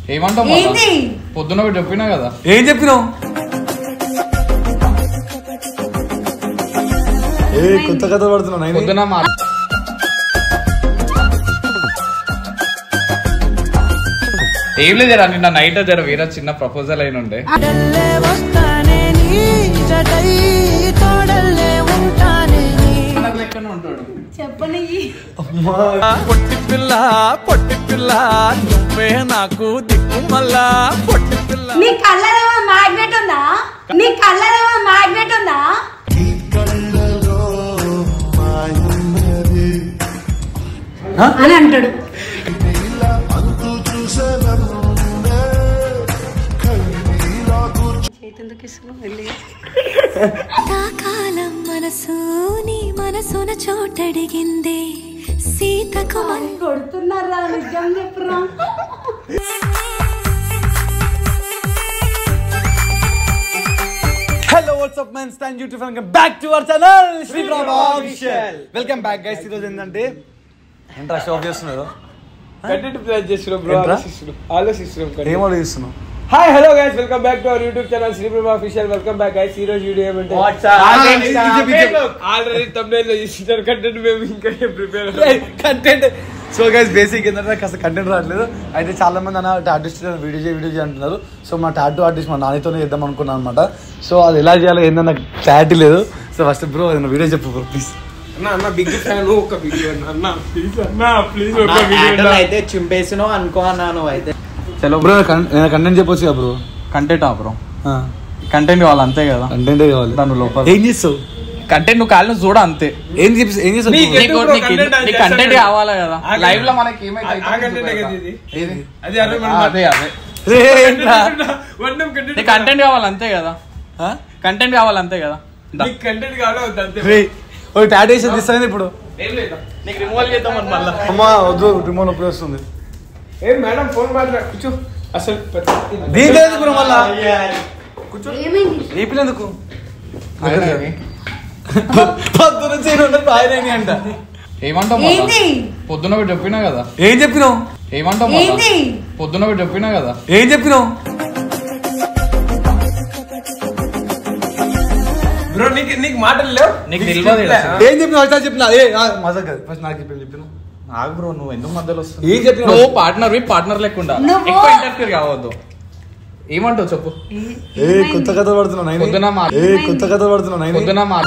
ఏమంటావు మళ్ళా? ఏంది పొద్దున ఒకటి చెప్పినా కదా ఏం చెప్పినావు ఏ కొత్త కథ పడుతున్నావు నాయన పొద్దున మా ఏం లేదురా నిన్న నైట్ జర వేరే చిన్న ప్రపోజల్ అయిన ఉండే అడల్లే వస్తానే నీ జటై తోడల్లే ఉంటానే నీ లెక్కనే ఉంటాడు చెప్పని పొట్టి పిల్ల పొట్టి పిల్ల నువ్వే నాకు దిక్కు మళ్ళా పొట్టి పిల్ల నీ కళ్ళరేమో మ్యాగ్నెట్ ఉందా నీ కళ్ళరేమో మ్యాగ్నెట్ ఉందా అని అంటాడు చేతెందుకు ఇస్తున్నావు వెళ్ళి కాలం మనసు నీ మనసున చోటడిగిందే సీతకు మన్- కొడుతున్నారా నిజం చెప్పురా హలో వాట్సాప్ మ్యాన్ స్టాండ్ YouTube welcome back to our channel Sri official welcome back guys ఈరోజు ఏంటంటే ఏంట్రా షాప్ చేస్తున్నారు కంటెంట్ ప్లాన్ చేస్తున్నాం బ్రో ఏంట్రా? ఆలోచిస్తున్నాం ఆలోచిస్తున్నాం ఏం ఆలోచిస్తున్నావు hi hello guys welcome back to our YouTube channel Sriprabha official welcome back guys ఈ రోజు వీడియో ఏమంటే ఆల్రెడీ తమిళ లో ఇస్తున్నారు కంటెంట్ మేము ఇంకా prepare content so guys basic ఏంటంటే కాస్త కంటెంట్ రావట్లేదు అయితే చాలా మంది అన్న ఆర్టిస్ట్ వీడియో చేయి వీడియో చేయి అంటున్నారు సో మా టాటూ ఆర్టిస్ట్ మా నానితోనే చేద్దాం అనుకున్నాను అనమాట సో అది ఎలా చేయాలో ఏందో నాకు క్లారిటీ లేదు సో ఫస్ట్ బ్రో ఏదైనా వీడియో చెప్పు బ్రో ప్లీజ్ అన్న అన్న బిగ్ ఫ్యాన్ ఒక వీడియో అన్న ప్లీజ్ అన్న ప్లీజ్ ఒక వీడియో ఆటలు అయితే చింపేసినో అనుకో అన్నాను అయితే చలో బ్రో కంటెంట్ చెప్పొచ్చు కదా బ్రో కంటెంట్ ఆ బ్రో కంటెంట్ కావాలి అంతే కదా కంటెంట్ కావాలి దాని లోపల ఏం చేస్తావు కంటెంట్ నువ్వు కాళ్ళు చూడ అంతే ఏం చెప్పి ఏం చేస్తావు నీకు bro? ఎందుకు నీకు bro నీకు content అది నీకు కంటెంట్ చేస్తాడు? కావాలా కదా ఆ లైవ్ లో content- మనకి ఏమైతే ఆ content కదా ఇది. ఏది అది అదే ఆ, మనం అదే అదే రే, ఏంట్రా? వన్ కంటెంట్ నీకు కంటెంట్ కావాలి అంతే కదా ఆ? కంటెంట్ కావాలి అంతే కదా దా. నీకు కంటెంట్ కావాలో వద్దు అంతే రే, ఒక టాటూ వేసి తీస్తాను ఇప్పుడు ఏం లేదా నీకు రిమూవల్ చేద్దామని మళ్ళా అమ్మా వద్దు రిమోట్ నొప్పి వస్తుంది ఏం మేడం ఫోన్ మాట్లాడు కూర్చో అసలు దీంట్లో ఎందుకు బ్రో మళ్ళా ఏమైంది రేపినందుకు అదే. పొద్దున చేయను ఆయన అంట ఏమంటావు మళ్ళా? ఏంది పొద్దున ఒకటి చెప్పినా కదా ఏం చెప్పినావు ఏమంటావు మళ్ళా? ఏంది పొద్దున ఒకటి చెప్పినా కదా ఏం చెప్పినావు బ్రో నీకు నీకు మాటలు లేవు నీకు నీకు తెలియదు చెప్పలే. అసలు. ఏం చెప్పినావు అట్లా చెప్పినా ఏ మజా కాదు ఫస్ట్ నాకు చెప్పి చెప్పినావు నాకు బ్రో నువ్వు ఎందుకు మధ్యలో వస్తావు ఏం చెప్పినావు నువ్వు పార్ట్నర్ పార్ట్నర్ లేకుండా నువ్వు- ఎక్కువ ఇంటర్ఫియర్ కావద్దు ఏమంటావు చెప్పు ఏ కొత్త కథ పడుతున్నావు నాయన పొద్దున మా ఏ కొత్త కథ పడుతున్నావు నాయన పొద్దున మా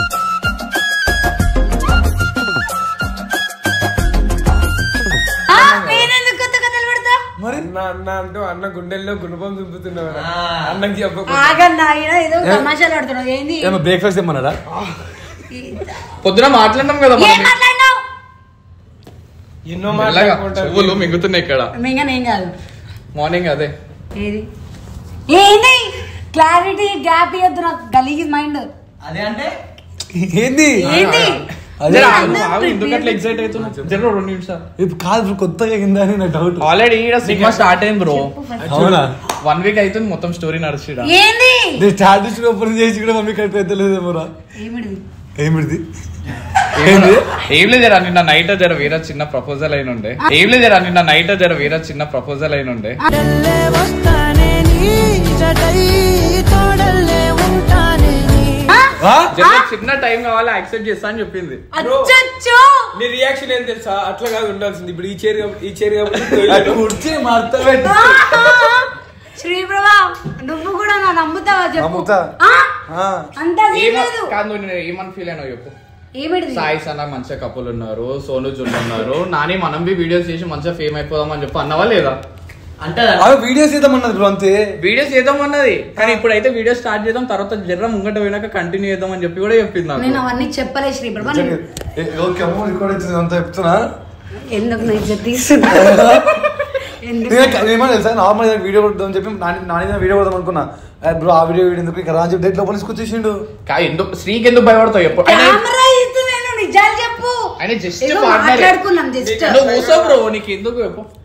ఆ, నేనెందుకు కొత్త కథలు పడతా మరి అన్న అన్న అంటూ అన్న గుండెల్లో గుణపం దింపుతున్నావు అన్నకి చెప్పకు ఆగన్నా ఆయన ఏదో తమాషాలు ఆడుతున్నావు ఏంది ఏమో బ్రేక్ఫాస్ట్ ఏమన్నారా పొద్దున మాట్లాడినాం కదా ఏం మనం. మాట్లాడినావు ఎన్నో మెల్లగా మాట్లాడుకుంటారు చెవులు మింగుతున్నాయి ఇక్కడ మింగనేం కాదు మార్నింగ్ అదే ఏది ఏంది క్లారిటీ గ్యాప్ ఇవ్వద్దు నాకు గలీజ్ మైండ్ అదే అంటే ఏంది ఏంది అదే జర అందరూ ఆగు, ఆగు, ఎందుకు prepare అట్లా ఎక్సైట్ అవుతున్నావు జర రెండు నిమిషాలు ఇప్పుడు కాదు బ్రో కొత్తగా అయిందా అని నా డౌట్ ఆల్రెడీ ఈడ సినిమా స్టార్ట్ అయింది బ్రో అవునా వన్ వీక్ అవుతుంది మొత్తం స్టోరీ నడిచిడా ఏంది నేను స్టార్ట్ ఓపెన్ చేసి కూడా మమ్మీ కరెక్ట్ అయితే లేదేమోరా ఏమిడిది ఏమిడిది ఏంది ఏం లేదురా నిన్న నైట్ జర వేరే చిన్న ప్రపోజల్ అయిన ఉండే ఏం లేదురా నిన్న నైట్ జర వేరే చిన్న ప్రపోజల్ అయిన ఉండే అడల్లే వస్తానే నీ జటై తోడల్లే ఉంటానే నీ ఆ? జర చిన్న టైం కావాలి యాక్సెప్ట్ చేస్తా అని చెప్పింది అచ్చచ్చో నీ రియాక్షన్ ఏం తెలుసా అట్లా కాదు ఉండాల్సింది ఇప్పుడు ఈ చైర్ కాబట్టి- ఈ చైర్ కాబట్టి అది toilet. కుర్చీ మార్త పెట్టి శ్రీప్రభా నువ్వు కూడా నా నమ్ముతావా చెప్పు నమ్ముతా. ఆ? ఆ. అంత ఏమ- లేదు కాదు నువ్వు నేను ఏమని ఫీల్ అయినావు చెప్పు ఏమిడిది సాయి సన్న మంచిగా కపుల్ ఉన్నారు సోను జున్ ఉన్నారు నాని మనం బి వీడియోస్ చేసి మంచిగా ఫేమ్ అయిపోదాం అని చెప్పి అన్నవా లేదా అంటే అవి వీడియోస్ చేద్దామన్నది బ్రో అంతే వీడియోస్ చేద్దాం అన్నది కానీ ఇప్పుడైతే వీడియో స్టార్ట్ చేద్దాం తర్వాత జర్ర ముంగట పోయినాక కంటిన్యూ చేద్దాం అని చెప్పి కూడా చెప్పింది నేను నాకు అవన్నీ చెప్పలే శ్రీప్రభ నిజంగా. ఏ, ఓకే అమ్మో రికార్డ్ అవుతుంది అంతా చెప్తున్నా ఎందుకు నేను ఇజ్జత్ తీస్తున్నా ఎందుకు నేను ఏమన్నా తెలుసా నార్మల్ వీడియో కొడదాం చెప్పి నాని నాని వీడియో కొడదాం అనుకున్నా బ్రో ఆ వీడియో వీడియో ఎందుకు ఇక్కడ రాజు డేట్ లోపల తీసుకొచ్చేసిండు కా ఎందుకు శ్రీకి ఎందుకు భయపడతావు చెప్పు ఆయన కెమెరా ఇస్తున్నాను నిజాలు చెప్పు ఆయన just ఏదో partner. మాట్లాడుకున్నాం జస్ట్ నువ్వు కూసో బ్రో నీకు ఎందుకు చెప్పు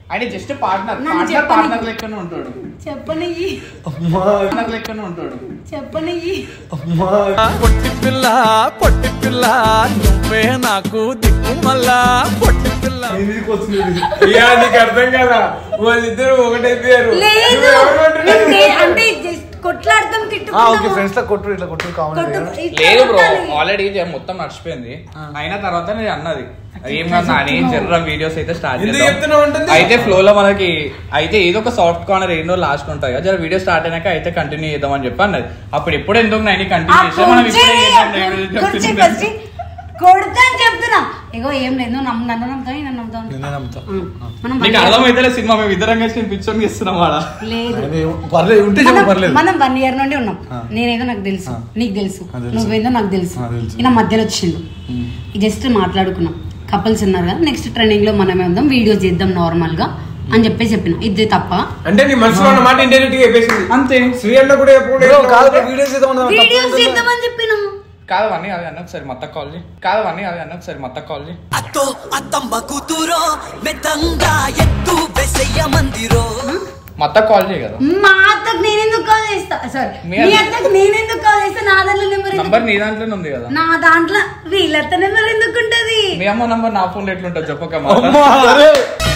ఆయన జస్ట్ పార్ట్నర్ నన్ను పార్ట్నర్ చెప్పని. పార్ట్నర్ లెక్కనే ఉంటాడు చెప్పనయ్యి పార్ట్నర్ లెక్కనే ఉంటాడు చెప్పనయ్యి పొట్టి పిల్ల పొట్టి పిల్ల నువ్వే నాకు దిక్కు మళ్ళా పొట్టి పిల్ల ఇక నీకు అర్థం కదా వాళ్ళిద్దరు ఒకటైపోయారు లేదు నువ్వు ఎవరు అంటున్నావు? నేను దే- అంటే just కొట్లాడతాం ఓకే తిట్టుకుంటాం ఫ్రెండ్స్ లో కొట్టు ఇట్లా కొట్టు కామెంట్ కొట్టు- ఇట్లా లేదు బ్రో కొట్టాలి. ఆల్రెడీ మొత్తం నడిచిపోయింది అయిన తర్వాత నేను అన్నది ఏం కాదు నాని జనరల్ వీడియోస్ అయితే స్టార్ట్ ఎందుకు చెప్తున్నావు ఉంటుంది? అయితే ఫ్లో లో మనకి అయితే ఏదో ఒక సాఫ్ట్ కార్నర్ ఏందో లాస్ట్ ఉంటాయి కదా జర వీడియో స్టార్ట్ అయినాక అయితే కంటిన్యూ చేద్దాం అని చెప్పి అన్నది అప్పుడు ఎప్పుడు ఎందుకు నైన్ ఆ కంటిన్యూ చేస్తే మనం ఇప్పుడే కొంచెం- చేద్దాం నేను కొంచెం చెప్తున్నా. first కొడతా అని చెప్తున్నా ఇగో ఏం లేదు నువ్వు నమ్ము నన్ను నమ్ముతావు నన్ను నమ్ముతావు నేనే నమ్ముతా మనం నీకు వన్ అర్థమైతే సినిమా మేము ఇద్దరం కలిసి నేను పిచ్చోని ఇస్తున్నాం వాడ లేదు అది పర్లేదు ఉంటే చెప్పు మనం- పర్లేదు మనం వన్ ఇయర్ నుండి ఉన్నాం ఆ. నేనేదో నాకు తెలుసు ఆ. నీకు తెలుసు ఆ, తెలుసు. నువ్వేందో నాకు తెలుసు ఆ, తెలుసు. ఇలా మధ్యలో వచ్చిండు జస్ట్ మాట్లాడుకున్నాం కపుల్స్ ఉన్నారు కదా నెక్స్ట్ ట్రైనింగ్ లో మనమే ఉందాం వీడియోస్ చేద్దాం నార్మల్ గా అని చెప్పి చెప్పిన ఇది తప్ప అంటే నీ మనసులో ఉన్న మాట ఇండైరెక్ట్ గా చెప్పేసింది అంతే శ్రీ అన్న కూడా ఎప్పుడు బ్రో, కాదు వీడియోస్ చేద్దాం వీడియోస్ చేద్దామని చెప్పినాం కాదు అని అది అన్న ఒకసారి మొత్తం కాల్ చేయి కాదు అని అది అన్న ఒకసారి మొత్తం కాల్ చేయి అత్తో అత్తమ్మ కూతురో మెత్తంగా ఎత్తు వెసయ్య మందిరో మొత్తం కాల్ చేయి కదా మా అత్తకు నేనెందుకు కాల్ చేస్తా సారీ మీ మీ అత్త- అత్తకు నేనెందుకు కాల్ చేస్తా నా దాంట్లో నెంబర్ నంబర్ నీ దాంట్లోనే ఉంది కదా నా దాంట్లో వీళ్ళత్త నెంబర్ ఎందుకు ఉంటది మీ అమ్మ నంబర్ నా ఫోన్ ఎట్లుంటుంది చెప్పక అమ్మా, అరే.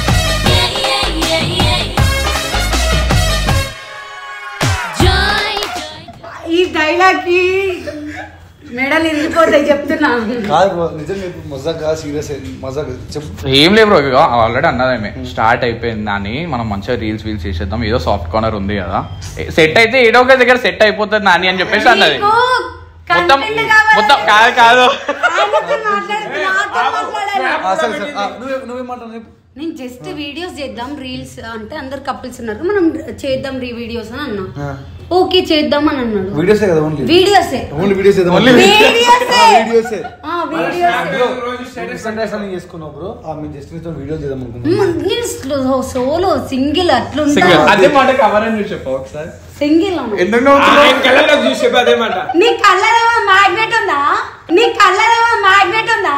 ఈ డైలాగ్ కి మెడలు ఇరిగిపోతాయి చెప్తున్నా కాదు బ్రో, నిజం చెప్పు మజాక్ సీరియస్ మజాక్ చెప్పు ఏం లేదు బ్రో ఆల్రెడీ అన్నదేమే స్టార్ట్ అయిపోయింది నాని మనం మంచిగా రీల్స్ వీల్స్ చేసేద్దాం ఏదో సాఫ్ట్ కార్నర్ ఉంది కదా సెట్ అయితే ఏడో ఒక దగ్గర సెట్ అయిపోతుంది నాని అని చెప్పేసి అన్నది నీకు మొత్తం content కావాలి. మొత్తం కాదు కాదు ఆయనతో మాట్లాడుతూ నాతో మాట్లాడాలి. ఆ, సరే సరే ఆ, నువ్వే నువ్వేం మాట్లాడు చెప్పు నేను జస్ట్ వీడియోస్ చేద్దాం రీల్స్ అంటే అందరు కపుల్స్ ఉన్నారు మనం చేద్దాం రీ వీడియోస్ అని అన్నా ఆ. ఓకే చేద్దాం అని అన్నాడు వీడియోసే కదా ఓన్లీ వీడియోసే ఓన్లీ వీడియోస్ చేద్దాం వీడియోసే వీడియోసే ఆ, వీడియోసే రోజు స్టేటస్ అని చేసుకున్నావు బ్రో ఆ మేము జస్ట్ నీతో వీడియో చేద్దాం అనుకున్నాం మ్, నేను సోలో సింగిల్ అట్లుంటా Single. అదే మాట కవర్ అని చెప్పు ఒకసారి సింగిల్ ఎందుకు ఆయన కళ్ళలో చూసి చెప్పు అదే మాట నీ కళ్ళరేమో మ్యాగ్నెట్ ఉందా నీ కళ్ళరేమో మ్యాగ్నెట్ ఉందా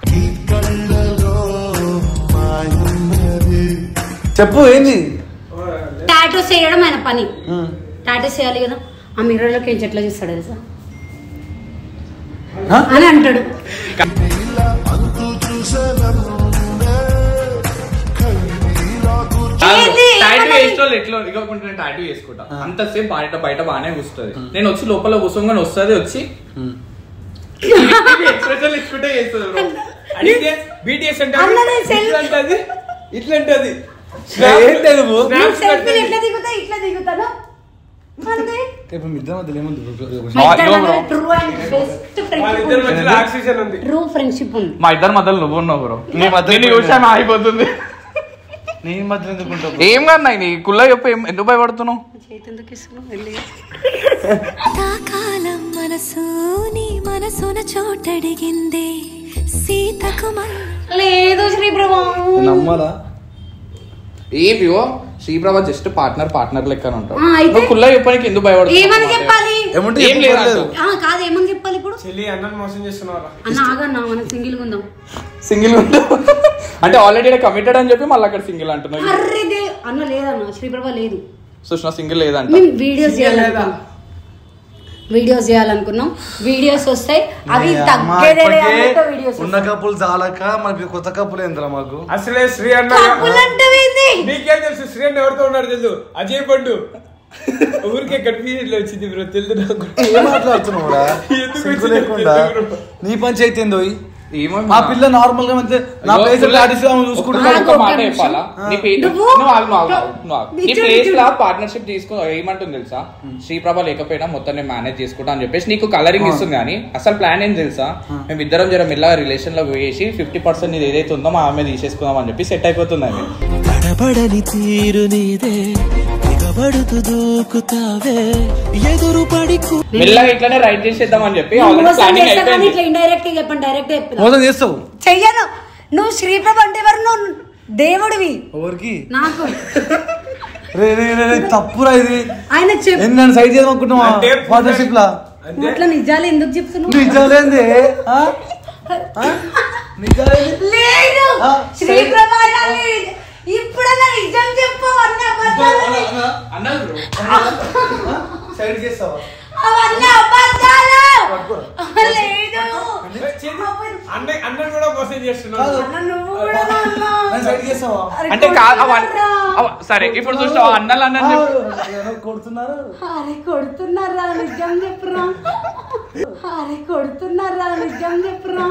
చెప్పు ఏంది టాటూ చేయడం ఆయన పని టాటూ చేయాలి కదా ఆ మిర్రర్లోకి ఏం చెట్లా చూస్తాడు తెలుసా హ? అని అంటాడు ఏంది? టాటూ ఏమన్నది? వేసుకోవాలి ఎట్లా ఇవ్వకుండా నేను టాటూ వేసుకుంటా అంతసేపు బయట బయట బాగానే కూస్తుంది నేను వచ్చి లోపల కూర్చోగానే వస్తుంది వచ్చి ఎక్స్ప్రెషన్ ఇచ్చుకుంటే చేస్తుంది bro. అడిగితే బీటీఎస్ అంటే అన్నది selfie. ఇట్లా అంటది ఇట్లా అంటది ఏంటి నువ్వు నేను సెల్ఫీలు ఎట్లా దిగుతా ఇట్లా దిగుతాను అంతే ఇప్పుడు మీ ఇద్దరి మధ్యలో ఏముంది bro? మా ఆ, ఇద్దరి ఇదిగో మధ్యలో bro. ట్రూ అండ్ బెస్ట్ వాళ్ళిద్దరి ఫ్రెండ్షిప్ మధ్యలో ఆక్సిజన్ ఉంది ట్రూ ఫ్రెండ్షిప్ ఉంది మా ఇద్దరి మధ్యలో నువ్వు ఉన్నావు బ్రో నీ మధ్యలో నేను చూసాను ఆగిపోతుంది నీ మధ్యలో ఎందుకు ఉంటావు ఏం కాదు నాకు నీ కుల్ల చెప్పు ఏం- ఎందుకు భయపడుతున్నావు చేతెందుకు ఇస్తున్నావు వెళ్ళి కాలం మనసు నీ మనసున చోటడిగిందే సీతకు మళ్ళీ లేదు శ్రీప్రభా నమ్మాలా ఏ view Sriprabha just partner partner లెక్క ఉంటాడు ఆ, అయితే? నువ్వు కుల్ల చెప్పడానికి ఎందుకు ఏమని చెప్పాలి ఏమంటే ఏం చెప్పు లేదు పర్లేదు. అంటూ. ఆ, కాదు ఏమని చెప్పాలి ఇప్పుడు చెల్లి అన్నని మోసం చేస్తున్నారా అన్న ఆగన్నా మనం సింగిల్ గా ఉందాం సింగిల్ అంటే ఆల్రెడీ కమిటెడ్ అని చెప్పి మళ్ళీ అక్కడ సింగిల్ అంటున్నావు అర్రే దే అన్న లేదన్న శ్రీప్రభ లేదు సుష్మా సింగిల్ లేదంట మేము వీడియోస్ Single చేయాలనుకున్నాం వీడియోస్ చేయాలనుకున్నాం వీడియోస్ వస్తాయి అవి నీ అమ్మ తగ్గేదే ఇప్పటికే అన్నట్టు వీడియోస్ ఉన్న కప్పులు చాలక మనకి కొత్త కప్పులు ఏంద్రా మాకు అసలే శ్రీ అన్న అంటే నీకేం తెలుసు శ్రీ అన్న ఎవరితో ఉన్నాడు తెలుసు అజయ్ పండు ఊరికే కన్ఫ్యూజన్ ఇట్లా వచ్చింది బ్రో తెలుసు నాకు ఏం మాట్లాడుతున్నావురా ఎందుకు సిగ్గు వచ్చింది? లేకుండా ఎందుకు? నీ పంచాయతీ ఏందో ఈ? ఏమో ఆ పిల్ల నార్మల్ గా మంచి నా ఇగో ప్లేస్ కుల్ల- ఆడిసి ఆమె ఒక్క- చూసుకుంటున్నా ఒక్క మాట ఒక్క చెప్పాలా నీ పే- నువ్వు- నువ్వు ఆగు, నువ్వు ఆగు, ఆగు, నువ్వు ఆగు. నీ నిజం, ప్లేస్ నిజం. లా పార్ట్నర్షిప్ తీసుకో ఏమంటుంది తెలుసా శ్రీప్రభ లేకపోయినా మొత్తం నేను మేనేజ్ చేసుకుంటా అని చెప్పేసి నీకు కలరింగ్ ఇస్తుంది కానీ అసలు ప్లాన్ ఏం తెలుసా మేము ఇద్దరం జర మెల్లగా రిలేషన్ లో వేసి ఫిఫ్టీ పర్సెంట్ నీది ఏదైతే ఉందో మా ఆమె తీసేసుకుందాం అని చెప్పి సెట్ అయిపోతుంది ఆమె తడబడని తీరు నీదే దిగబడుతూ దూకుతావే ఎదురు పడి కు- మెల్లగా ఇట్లానే రైట్ చేసేద్దాం అని చెప్పి నేను ఆల్రెడీ మోసం ప్లానింగ్ చేస్తా కానీ అయిపోయింది ఇట్లా ఇండైరెక్ట్ చెప్పండి డైరెక్ట్ చెప్పిన మోసం చేస్తావు చెయ్యను నువ్వు శ్రీప్రభ అంటే ఎవరు నువ్వు దేవుడివి ఎవరికి నాకు రే రే రే రే, తప్పురా ఇది ఆయన చెప్పు ఏంది నన్ను సైడ్ చేద్దాం అనుకుంటున్నావా అంటే పార్ట్నర్షిప్ లా అంతే అట్లా నిజాలు ఎందుకు చెప్తున్నావు నిజాలేంది ఆ? ఆ? నిజాలేంది లేదు ఆ, శ్రీప్రభ అనాలి. ఇప్పుడన్నా నిజం చెప్పు అన్న అబద్ధాలు అన్నది బ్రో సైడ్ చేస్తావా అవన్నీ అబద్ధాలు లేదు అన్న అన్నను కూడా మోసం చేస్తున్నావు అన్న నువ్వు కూడా అన్నా. నన్ను సైడ్ చేస్తావా అరే అంటే కాదు అవన్నీ కొడుతున్నారా? అవ- సరే ఇప్పుడు చూస్తావు అన్నలు అన్నని చెప్పు ఎవరో కొడుతున్నారు అరే కొడుతున్నారా నిజం చెప్పురా అరే కొడుతున్నారా నిజం చెప్పురా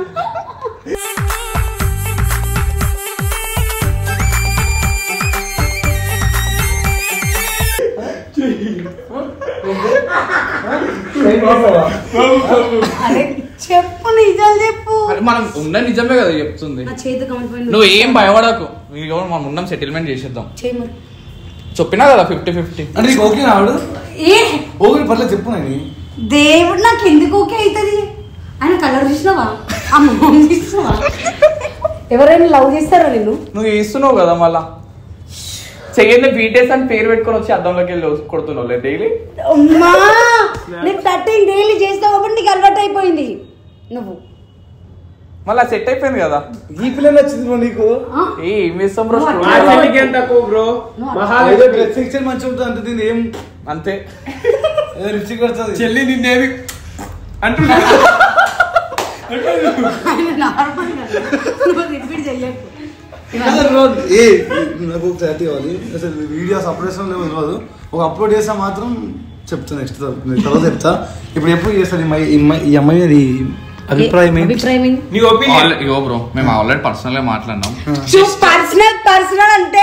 సైడ్ చేస్తావా అరే చెప్పు నిజం చెప్పు అరే మనం ఉన్న నిజమే కదా చెప్తుంది నా చేతి కమిట్మెంట్ నువ్వు ఏం భయపడకు ఇదిగో మనం ఉన్నాం సెటిల్మెంట్ చేసేద్దాం చేయి మరి చెప్పినా కదా ఫిఫ్టీ ఫిఫ్టీ అంటే నీకు ఓకే ఆవిడ ఏ ఓకే పర్లేదు చెప్పు నేను దేవుడు నాకు ఎందుకు ఓకే అవుతుంది ఆయన కలర్ చూసినావా ఆ మొహం చూసినావా ఎవరైనా లవ్ చేస్తారా నిన్ను నువ్వు చేస్తున్నావు కదా మళ్ళా చెయ్యండి బీటెస్ అని పేరు పెట్టుకొని వచ్చి అద్దంలోకి వెళ్ళి కొడుతున్నావు డైలీ అమ్మా నీకు థర్టీన్ డైలీ చేస్తావు కాబట్టి నీకు అలవాటు అయిపోయింది నువ్వు మళ్ళీ సెట్ అయిపోయింది కదా ఈ పిల్ల నచ్చింది బ్రో నీకు ఆ? ఏ ఏం చేస్తాం బ్రో నువ్వు మా చెల్లికి ఎంత తక్కువ బ్రో ఏదో మహాలక్ష్మి డ్రెస్ సెక్షన్ మంచిగా ఉంటుంది అంత దీన్ని ఏం అంతే ఏదో లిప్స్టిక్ పడుతుంది చెల్లి నిన్నేమి అంటున్నా ఆయన నార్మల్ నువ్వు రిపీట్ చెయ్యకు కాదు బ్రో, ఏ నాకు క్లారిటీ కావాలి అసలు వీడియోస్ అప్లోడ్ చేసిన లేవు తెలియదు ఒక అప్లోడ్ చేస్తే మాత్రం చెప్తా నెక్స్ట్ తర్వాత చెప్తా ఇప్పుడు ఎప్పుడు చేస్తాను ఈ అమ్మాయి- ఈ అమ్మాయి- ఈ అమ్మాయి అది అభిప్రాయం ఏంటి అభిప్రాయం ఏంటి నీ ఒపీనియన్ ఇగో బ్రో మేము ఆల్రెడీ పర్సనల్ గా మాట్లాడినాం చూప్ పర్సనల్ పర్సనల్ అంటే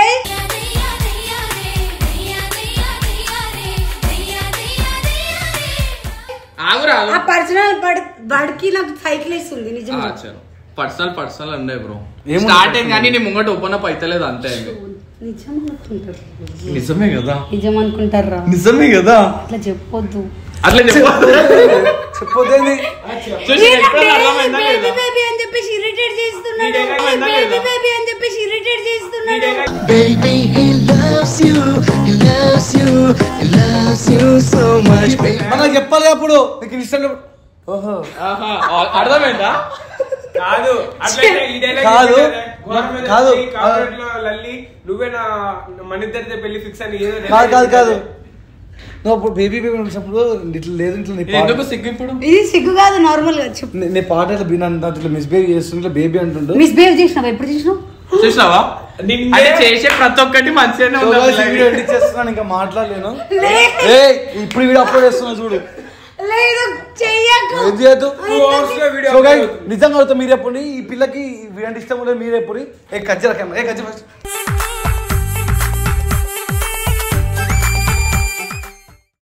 ఆగురా ఆ పర్సనల్ బడికి నాకు సైకిల్ వేస్తుంది నిజంగా పర్సనల్ పర్సనల్ ఉండే బ్రో ఏముంది స్టార్టింగ్ కానీ నీ ముంగట ఓపెన్ అప్ అయితలేదు అంతే అది. నిజం అనుకుంటారు నిజమే కదా నిజం అనుకుంటారా నిజమే కదా అట్లా చెప్పొద్దు అట్లా చెప్పు చెప్పొద్దేంది చూసి ఎప్పుడైనా అర్థమైందా బేబీ లేదా? బేబీ అని చెప్పేసి ఇరిటేట్ చేస్తున్నాడు నీ డైలాగ్ అయిందా బేబీ లేదా? బేబీ అని చెప్పేసి ఇరిటేట్ చేస్తున్నాడు Baby, he loves you, he loves you, he loves you so much, baby. మనకు చెప్పాలి అప్పుడు నీకు ఇష్టం లేవు- ఓహో ఆహా, ఆ- అర్థమైందా కాదు అట్లయితే ఈ డైలాగ్ కాదు. గవర్నమెంట్ కాదు. కార్పొరేట్ లో లల్లి నువ్వే నా మన ఇద్దరితో పెళ్లి ఫిక్స్ అని ఏదో కాదు dialogue కాదు కాదు చెప్పాలి. నువ్వు అప్పుడు బేబీ బేబీ వచ్చినప్పుడు ఇట్లా లేదు ఇట్లా నీ ఎందుకు పాట సిగ్గు ఇప్పుడు ఇది సిగ్గు కాదు నార్మల్ గా చెప్పు నీ- నీ పాట ఇట్లా బిన్ అంత ఇట్లా మిస్బిహేవ్ చేస్తుంటే ఇట్లా బేబీ అంటుండు మిస్బిహేవ్ చేసినావా ఎప్పుడు చేసినావు చూసినావా నిన్నే- అంటే చేసే ప్రతి ఒక్కటి మంచిగానే So guys, ఈ వీడియో ఉంది ఎడిట్ చేస్తున్నాను ఇంకా మాట్లాడలేను లేదు. ఏయ్ ఇప్పుడు వీడియో అప్లోడ్ చేస్తున్నా చూడు లేదు చెయ్యకు ఏం చేయొద్దు Two hours లో video So upload guys, అవుతుంది. నిజంగా అవుతా మీరు ఎప్పుడు ఈ పిల్లకి వీడంటే ఇష్టం లేదు మీరు ఎప్పుడు ఏ కజ్జల కెమెరా ఏ కజ్జల ఫస్ట్